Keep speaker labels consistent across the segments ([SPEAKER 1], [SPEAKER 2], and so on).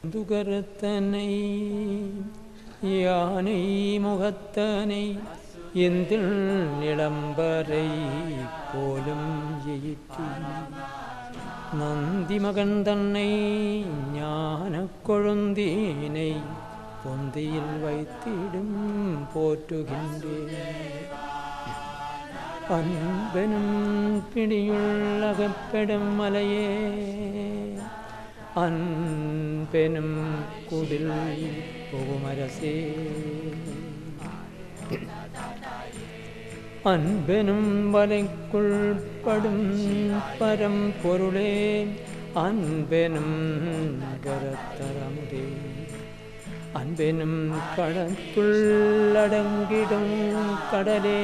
[SPEAKER 1] துகரத்தனை யானை முகத்தனை எந்தில் நிலம்பரை போலும் எயிற்றி நந்தி மகன் தன்னை ஞான கொழுந்தீனை பொந்தியில் வைத்திடும் போற்றுகின்றேன் அன்பெனும் பிடியுள் அகப்பெடும் மலையே அன்பெனும் குடில் புகுமரசே அன்பெனும் வலைக்குள் படும் பரம்பொருளே அன்பெனும் கரத்தரமுதே அன்பெனும் கடற்குள் அடங்கிடும் கடலே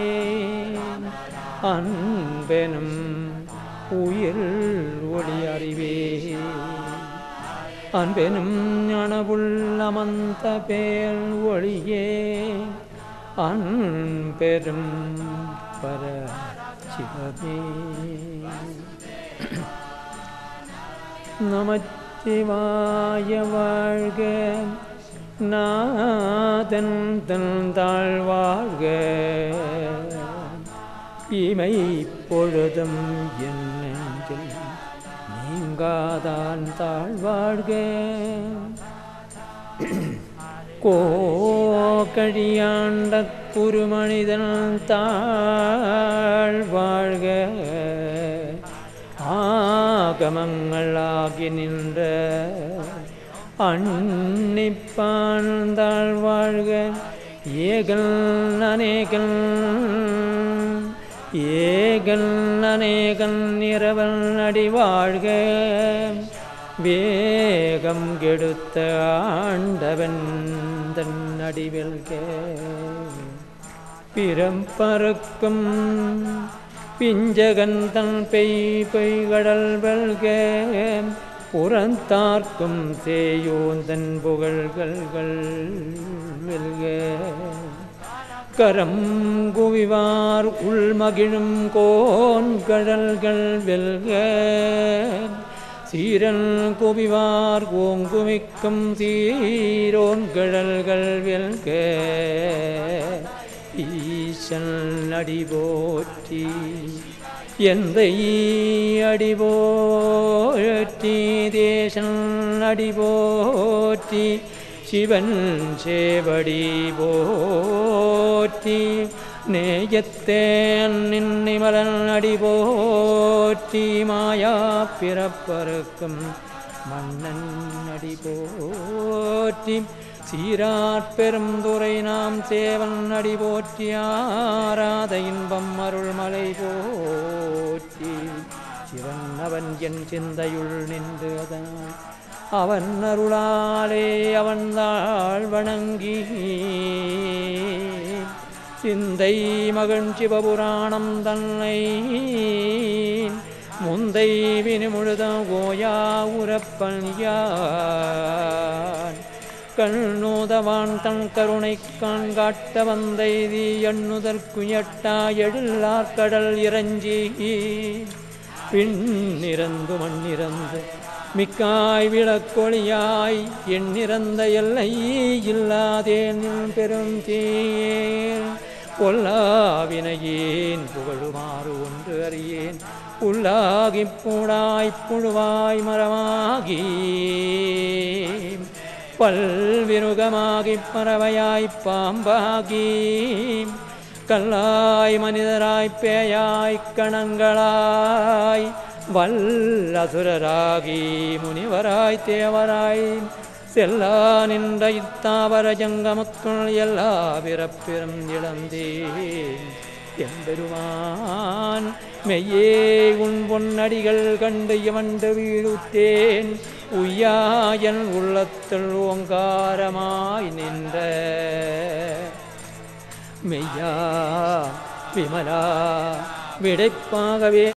[SPEAKER 1] அன்பெனும் உயிர் ஒளி அறிவே அன்பெனும் ஞானவுள் அமர்ந்த பேர் ஒளியே அன்பெரும் பர சிவமே நமச்சிவாய வாழ்க நாதன் தன் தாழ் வாழ்க இமை பொழுதும் என் நெஞ்சில் நீங்காதான் தாழ்வாழ்க கோகழியாண்ட குருமனிதன் தாழ்வாழ்க ஆகமங்களாகி நின்ற அன்னிப்பாழ்ந்தாள் வாழ்க ஏகல் அநேகன் ஏகல் அநேகன் இரவல் அடி வாழ்க வேகம் கெடுத்த ஆண்டவன் தன் அடிவெல்க பிறப்பறுக்கும் பிஞ்சகன் தன் பெய் பெய்கடல் வெல்க புறந்தார்க்கும் சேயோந்தன் புகழ்கள்கள் வெல்க கரம் குவிவார் உள்மகிழும் கோன் கடல்கள் வெல்க சீரன் குவிவார் ஓங்குமிக்கும் சீரோன் கடல்கள் வெல்க ஈசன் அடி போற்றி எந்த அடி போற்றி தேசன் அடி போற்றி சிவன் சேவடி போற்றி நேயத்தேன் நின்னிமலன் அடி போற்றி மாயா பிறப்பறுக்கும் மன்னன் அடி போற்றி சீராட்பெரும் துறை நாம் சேவன் அடி போற்றி ஆராத இன்பம் அருள்மலை போற்றி சிவன் அவன் என் சிந்தையுள் நின்று அதனால் அவன் அருளாலே அவன் தாழ் வணங்கி சிந்தை மகன் சிவபுராணம் தன்னை முந்தை வினுமுழுதம் கோயா உரப்பன் யான் கண்ணோதவான் தன் கருணை காண் காட்ட வந்தைதி எண்ணுதற்கு எட்டா எழில்லார் கடல் இறஞ்சி பின்னிறந்து மண்ணிறந்து மிக்காய் விளக்கொழியாய் எண்ணிறந்த எல்லை இல்லாதேன் பெரும் தேன் பொல்லாவினையேன் புகழுமாறு ஒன்று அறியேன் புல்லாகி பூடாய் புழுவாய் மரமாகி பல்விருகமாகி பறவையாய் பாம்பாகி கல்லாய் மனிதராய் பேயாய் கணங்களாய் வல்லசுரராகி முனிவராய் தேவராய் செல்லா நின்ற இத்தாவர ஜங்கமுத்துள் எல்லா பிறப்பிறம் இழந்தேன் எம்பெருமான் மெய்யே உன் பொன்னடிகள் கண்டு இவண்டு வீழுத்தேன் உய்யாயன் உள்ளத்துள் ஓங்காரமாய் நின்ற மெய்யா விமலா விடைப்பாகவே